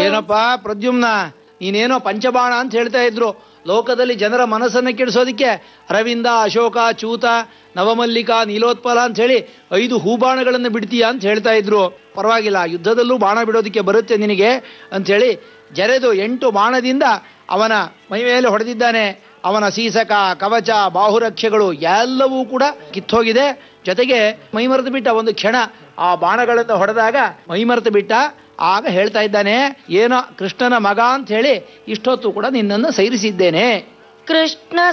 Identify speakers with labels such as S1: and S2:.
S1: ಏನಪ್ಪಾ ಪ್ರದ್ಯುಮ್ನ ನೀನೇನೋ ಪಂಚಬಾಣ ಅಂತ ಹೇಳ್ತಾ ಇದ್ರು ಲೋಕದಲ್ಲಿ ಜನರ ಮನಸ್ಸನ್ನ ಕೆಡಿಸೋದಿಕ್ಕೆ ಅರವಿಂದ ಅಶೋಕ ಚೂತ ನವಮಲ್ಲಿಕ ನೀಲೋತ್ಪಲ ಅಂತ ಹೇಳಿ ಐದು ಹೂಬಾಣಗಳನ್ನು ಬಿಡ್ತೀಯಾ ಅಂತ ಹೇಳ್ತಾ ಇದ್ರು ಪರವಾಗಿಲ್ಲ ಯುದ್ಧದಲ್ಲೂ ಬಾಣ ಬಿಡೋದಿಕ್ಕೆ ಬರುತ್ತೆ ನಿನಗೆ ಅಂತ ಹೇಳಿ ಜರೆದು ಎಂಟು ಬಾಣದಿಂದ ಅವನ ಮೈ ಮೇಲೆ ಹೊಡೆದಿದ್ದಾನೆ ಅವನ ಸೀಸಕ ಕವಚ ಬಾಹುರಕ್ಷೆಗಳು ಎಲ್ಲವೂ ಕೂಡ ಕಿತ್ತೋಗಿದೆ ಜೊತೆಗೆ ಮೈಮರೆತು ಬಿಟ್ಟ ಒಂದು ಕ್ಷಣ ಆ ಬಾಣಗಳನ್ನು ಹೊಡೆದಾಗ ಮೈಮರೆತು ಬಿಟ್ಟ ಆಗ ಹೇಳ್ತಾ ಇದ್ದಾನೆ ಏನೋ ಕೃಷ್ಣನ ಮಗ ಅಂತ ಹೇಳಿ ಇಷ್ಟೊತ್ತು ಕೂಡ ನಿನ್ನನ್ನು ಸೈರಿಸಿದ್ದೇನೆ
S2: ಕೃಷ್ಣ